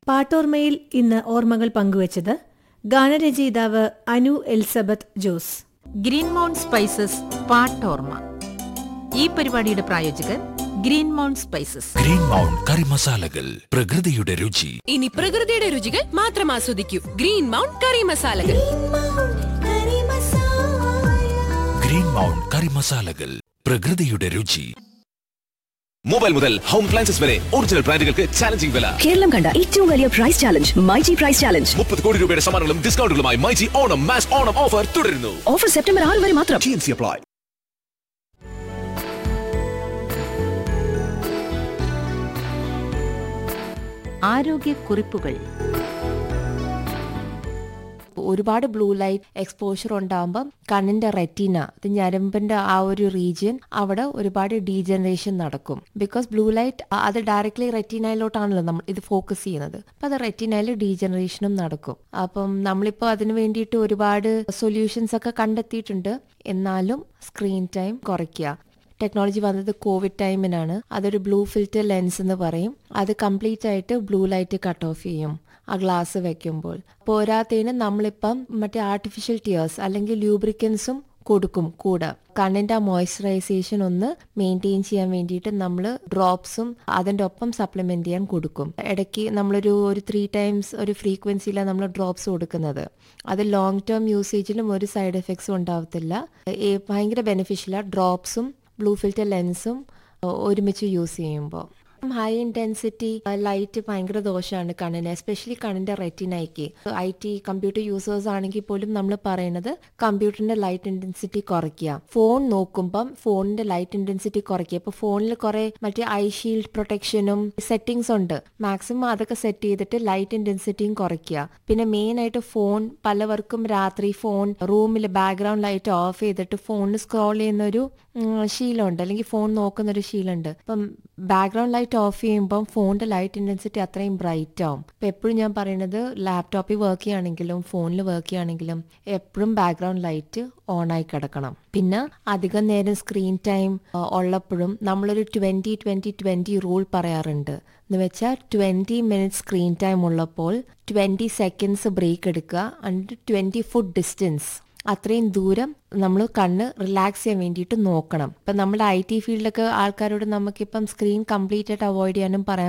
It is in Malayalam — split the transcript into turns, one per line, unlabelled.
പാട്ടോർമയിൽ ഇന്ന് ഓർമ്മകൾ പങ്കുവച്ചത് ഗാനരചയിതാവ് Anu Elizabeth Jose
green mount spices പാട്ടോർമ ഈ പരിപാടിയുടെ പ്രായോജകർ green mount spices
green mount കറി മസാലകൾ പ്രകൃതിയുടെ രുചി
ഇനി പ്രകൃതിയുടെ രുചികൾ മാത്രം ആസ്വദിക്കൂ ഗ്രീൻ മൗണ്ട് കറി മസാലകൾ
ഗ്രീൻ മൗണ്ട് കറി മസാലകൾ പ്രകൃതിയുടെ രുചി
മൊബൈൽ മുതൽ ഹോം അപ്ലയൻസസ് വരെ ഒറിജിനൽ ബ്രാൻഡുകൾക്ക് ചാലഞ്ചിങ് വില
കേരളം കണ്ട ഏറ്റവും വലിയ prize challenge myG prize challenge
മുപ്പത് കോടി രൂപയുടെ സമ്മാനങ്ങളും ഡിസ്കൗണ്ടുകളുമായി myG Onam mass Onam offer തുടരുന്നു
ഓഫർ സെപ്റ്റംബർ ആറ് വരെ മാത്രം
ടി എൻ സി അപ്ലൈ
ആരോഗ്യക്കുറിപ്പുകൾ
ഒരുപാട് ബ്ലൂ ലൈറ്റ് എക്സ്പോഷർ ഉണ്ടാകുമ്പോൾ കണ്ണിന്റെ റെറ്റീന അത് ഞരമ്പിന്റെ ആ ഒരു റീജിയൻ അവിടെ ഒരുപാട് ഡീജനറേഷൻ നടക്കും ബിക്കോസ് ബ്ലൂ ലൈറ്റ് അത് ഡയറക്ട്ലി റെറ്റീനയിലോട്ടാണല്ലോ നമ്മൾ ഇത് ഫോക്കസ് ചെയ്യുന്നത് അപ്പൊ അത് റെറ്റീനയിൽ ഡീജനറേഷനും നടക്കും അപ്പം നമ്മളിപ്പോൾ അതിന് വേണ്ടിയിട്ട് ഒരുപാട് സൊല്യൂഷൻസ് ഒക്കെ കണ്ടെത്തിയിട്ടുണ്ട് എന്നാലും സ്ക്രീൻ ടൈം കുറയ്ക്കുക ടെക്നോളജി വന്നത് കോവിഡ് ടൈമിനാണ് അതൊരു ബ്ലൂ ഫിൽറ്റർ ലെൻസ് എന്ന് പറയും അത് കംപ്ലീറ്റ് ആയിട്ട് ബ്ലൂ ലൈറ്റ് കട്ട് ഓഫ് ചെയ്യും ആ ഗ്ലാസ് വെക്കുമ്പോൾ പോരാത്തതിന് നമ്മളിപ്പം മറ്റേ ആർട്ടിഫിഷ്യൽ ടിയേഴ്സ് അല്ലെങ്കിൽ ലൂബ്രിക്കൻസും കൊടുക്കും കൂടെ കണ്ണിന്റെ ആ മോയ്സ്ചറൈസേഷൻ ഒന്ന് മെയിൻറ്റെയിൻ ചെയ്യാൻ വേണ്ടിയിട്ട് നമ്മൾ ഡ്രോപ്സും അതിൻ്റെ ഒപ്പം സപ്ലിമെന്റ് ചെയ്യാൻ കൊടുക്കും ഇടയ്ക്ക് നമ്മളൊരു ഒരു ത്രീ ടൈംസ് ഒരു ഫ്രീക്വൻസിയിലാണ് നമ്മൾ ഡ്രോപ്സ് കൊടുക്കുന്നത് അത് ലോങ് ടേം യൂസേജിലും ഒരു സൈഡ് എഫക്ട്സും ഉണ്ടാവത്തില്ല ഏ, ഭയങ്കര ബെനിഫിഷ്യലാണ് ഡ്രോപ്സും ബ്ലൂ ഫിൽറ്റർ ലെൻസും ഒരുമിച്ച് യൂസ് ചെയ്യുമ്പോൾ ഹൈ ഇന്റൻസിറ്റി ലൈറ്റ് ഭയങ്കര ദോഷമാണ് കണ്ണിന് എസ്പെഷ്യലി കണ്ണിന്റെ റെറ്റിനയ്ക്ക് ഐ ടി കമ്പ്യൂട്ടർ യൂസേഴ്സ് ആണെങ്കിൽ പോലും നമ്മൾ പറയുന്നത് കമ്പ്യൂട്ടറിന്റെ ലൈറ്റ് ഇന്റൻസിറ്റി കുറയ്ക്കുക ഫോൺ നോക്കുമ്പം ഫോണിന്റെ ലൈറ്റ് ഇന്റൻസിറ്റി കുറയ്ക്കുക ഇപ്പൊ ഫോണിൽ കുറെ മറ്റേ ഐ ഷീൽഡ് പ്രൊട്ടക്ഷനും സെറ്റിംഗ്സ് ഉണ്ട് മാക്സിമം അതൊക്കെ സെറ്റ് ചെയ്തിട്ട് ലൈറ്റ് ഇന്റൻസിറ്റിയും കുറയ്ക്കുക പിന്നെ മെയിൻ ആയിട്ട് ഫോൺ പലവർക്കും രാത്രി ഫോൺ റൂമിൽ ബാക്ക്ഗ്രൗണ്ട് ലൈറ്റ് ഓഫ് ചെയ്തിട്ട് ഫോണിൽ സ്ക്രോൾ ചെയ്യുന്ന ഒരു ഉം, ശീലമുണ്ട് അല്ലെങ്കിൽ ഫോൺ നോക്കുന്ന ഒരു ശീലമുണ്ട് അപ്പം ബാക്ക്ഗ്രൗണ്ട് ലൈറ്റ് ഓഫ് ചെയ്യുമ്പം ഫോണിന്റെ ലൈറ്റ് ഇന്റൻസിറ്റി അത്രയും ബ്രൈറ്റ് ആവും ഇപ്പം എപ്പോഴും ഞാൻ പറയുന്നത് ലാപ്ടോപ്പിൽ വർക്ക് ചെയ്യുകയാണെങ്കിലും ഫോണിൽ വർക്ക് ചെയ്യുകയാണെങ്കിലും എപ്പോഴും ബാക്ക്ഗ്രൗണ്ട് ലൈറ്റ് ഓൺ ആയി കിടക്കണം പിന്നെ അധികം നേരം സ്ക്രീൻ ടൈം ഉള്ളപ്പോഴും നമ്മളൊരു ട്വന്റി ട്വന്റി ട്വന്റി റൂൾ പറയാറുണ്ട് എന്ന് വെച്ചാൽ ട്വന്റി മിനിറ്റ്സ് സ്ക്രീൻ ടൈം ഉള്ളപ്പോൾ ട്വന്റി സെക്കൻഡ്സ് ബ്രേക്ക് എടുക്കുക ആൻഡ് ട്വന്റി ഫുഡ് ഡിസ്റ്റൻസ് അത്രയും ദൂരം നമ്മൾ കണ്ണ് റിലാക്സ് ചെയ്യാൻ വേണ്ടിയിട്ട് നോക്കണം ഇപ്പം നമ്മുടെ ഐ ടി ഫീൽഡിലൊക്കെ ആൾക്കാരോട് നമുക്കിപ്പം സ്ക്രീൻ കംപ്ലീറ്റ് ആയിട്ട് അവോയ്ഡ് ചെയ്യാനും പറയാൻ